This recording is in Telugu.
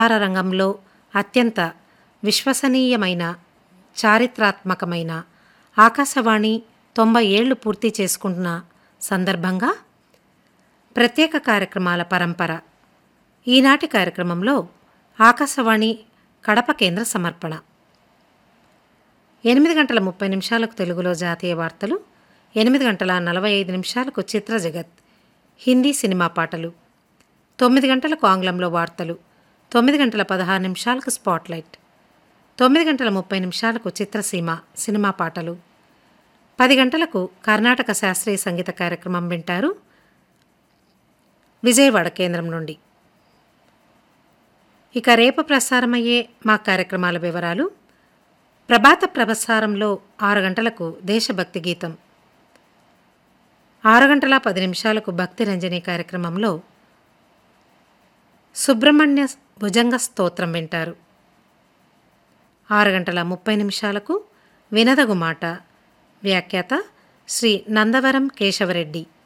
ప్రసార రంగంలో అత్యంత విశ్వసనీయమైన చారిత్రాత్మకమైన ఆకాశవాణి తొంభై ఏళ్లు పూర్తి చేసుకుంటున్న సందర్భంగా ప్రత్యేక కార్యక్రమాల పరంపర ఈనాటి కార్యక్రమంలో ఆకాశవాణి కడప కేంద్ర సమర్పణ ఎనిమిది గంటల ముప్పై నిమిషాలకు తెలుగులో జాతీయ వార్తలు ఎనిమిది గంటల నలభై ఐదు నిమిషాలకు చిత్ర జగత్ హిందీ సినిమా పాటలు తొమ్మిది గంటలకు ఆంగ్లంలో వార్తలు తొమ్మిది గంటల పదహారు నిమిషాలకు స్పాట్లైట్ తొమ్మిది గంటల ముప్పై నిమిషాలకు చిత్రసీమ సినిమా పాటలు పది గంటలకు కర్ణాటక శాస్త్రీయ సంగీత కార్యక్రమం వింటారు విజయవాడ కేంద్రం నుండి ఇక రేపు ప్రసారమయ్యే మా కార్యక్రమాల వివరాలు ప్రభాత ప్రసారంలో ఆరు గంటలకు దేశభక్తి గీతం ఆరు గంటల పది నిమిషాలకు భక్తి రంజని కార్యక్రమంలో సుబ్రహ్మణ్య భుజంగ స్తోత్రం వింటారు ఆరు గంటల ముప్పై నిమిషాలకు వినదగు మాట వ్యాఖ్యాత శ్రీ నందవరం కేశవరెడ్డి